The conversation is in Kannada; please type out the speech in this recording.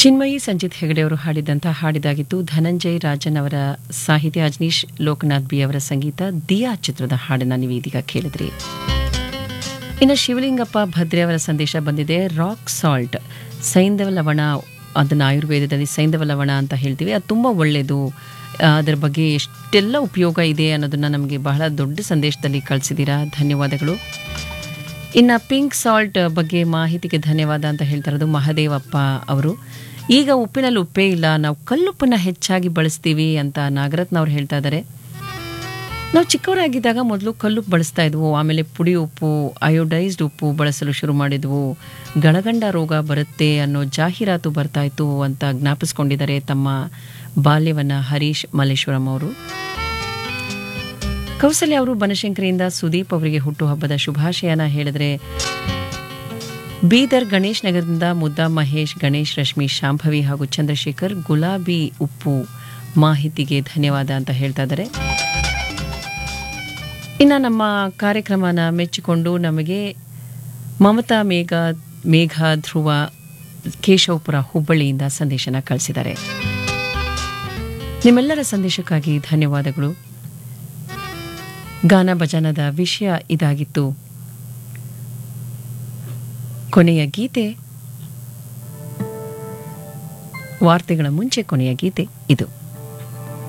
ಚಿನ್ಮಯಿ ಸಂಜಿತ್ ಹೆಗಡೆ ಅವರು ಹಾಡಿದಂಥ ಹಾಡಿದಾಗಿತ್ತು ಧನಂಜಯ್ ರಾಜನ್ ಅವರ ಸಾಹಿತ್ಯ ಅಜ್ನೀಶ್ ಲೋಕನಾಥ್ ಬಿ ಅವರ ಸಂಗೀತ ದಿಯಾ ಚಿತ್ರದ ಹಾಡನ್ನ ನೀವು ಇದೀಗ ಕೇಳಿದ್ರಿ ಇನ್ನು ಶಿವಲಿಂಗಪ್ಪ ಭದ್ರೆ ಅವರ ಸಂದೇಶ ಬಂದಿದೆ ರಾಕ್ ಸಾಲ್ಟ್ ಸೈಂಧವ ಲವಣ ಅದನ್ನು ಆಯುರ್ವೇದದಲ್ಲಿ ಸೈಂಧವ ಲವಣ ಅಂತ ಹೇಳ್ತೀವಿ ಅದು ತುಂಬ ಒಳ್ಳೆಯದು ಅದರ ಬಗ್ಗೆ ಎಷ್ಟೆಲ್ಲ ಉಪಯೋಗ ಇದೆ ಅನ್ನೋದನ್ನು ನಮಗೆ ಬಹಳ ದೊಡ್ಡ ಸಂದೇಶದಲ್ಲಿ ಕಳಿಸಿದ್ದೀರಾ ಧನ್ಯವಾದಗಳು ಇನ್ನು ಪಿಂಕ್ ಸಾಲ್ಟ್ ಬಗ್ಗೆ ಮಾಹಿತಿಗೆ ಧನ್ಯವಾದ ಅಂತ ಹೇಳ್ತಾ ಇರೋದು ಮಹದೇವಪ್ಪ ಅವರು ಈಗ ಉಪ್ಪಿನಲ್ಲಿ ಉಪ್ಪೇ ಇಲ್ಲ ನಾವು ಕಲ್ಲುಪ್ಪನ್ನ ಹೆಚ್ಚಾಗಿ ಬಳಸ್ತೀವಿ ಅಂತ ನಾಗರತ್ನ ಅವ್ರು ಹೇಳ್ತಾ ಇದ್ದಾರೆ ನಾವು ಚಿಕ್ಕವರಾಗಿದ್ದಾಗ ಮೊದಲು ಕಲ್ಲುಪ್ಪು ಬಳಸ್ತಾ ಇದ್ವು ಆಮೇಲೆ ಪುಡಿ ಉಪ್ಪು ಅಯೋಡೈಸ್ಡ್ ಉಪ್ಪು ಬಳಸಲು ಶುರು ಮಾಡಿದ್ವು ಗಳಗಂಡ ರೋಗ ಬರುತ್ತೆ ಅನ್ನೋ ಜಾಹೀರಾತು ಬರ್ತಾ ಇತ್ತು ಅಂತ ಜ್ಞಾಪಿಸ್ಕೊಂಡಿದ್ದಾರೆ ತಮ್ಮ ಬಾಲ್ಯವನ್ನ ಹರೀಶ್ ಮಲ್ಲೇಶ್ವರಂ ಅವರು ಕೌಸಲ್ಯ ಅವರು ಬನಶಂಕರಿಯಿಂದ ಸುದೀಪ್ ಅವರಿಗೆ ಹುಟ್ಟುಹಬ್ಬದ ಶುಭಾಶಯನ ಹೇಳಿದ್ರೆ ಬೀದರ್ ಗಣೇಶ್ ನಗರದಿಂದ ಮುದ್ದಾ ಮಹೇಶ್ ಗಣೇಶ್ ರಶ್ಮಿ ಶಾಂಭವಿ ಹಾಗೂ ಚಂದ್ರಶೇಖರ್ ಗುಲಾಬಿ ಉಪ್ಪು ಮಾಹಿತಿಗೆ ಧನ್ಯವಾದ ಅಂತ ಹೇಳ್ತಾ ಇದ್ದಾರೆ ಇನ್ನು ನಮ್ಮ ಕಾರ್ಯಕ್ರಮನ ಮೆಚ್ಚಿಕೊಂಡು ನಮಗೆ ಮಮತಾ ಮೇಘ ಮೇಘ ಧ್ರುವ ಕೇಶವಪುರ ಹುಬ್ಬಳ್ಳಿಯಿಂದ ಸಂದೇಶನ ಕಳಿಸಿದ್ದಾರೆ ನಿಮ್ಮೆಲ್ಲರ ಸಂದೇಶಕ್ಕಾಗಿ ಧನ್ಯವಾದಗಳು ಗಾನ ಭಜನದ ವಿಷಯ ಇದಾಗಿತ್ತು ಕೊನೆಯ ಗೀತೆ ವಾರ್ತೆಗಳ ಮುಂಚೆ ಕೊನೆಯ ಗೀತೆ ಇದು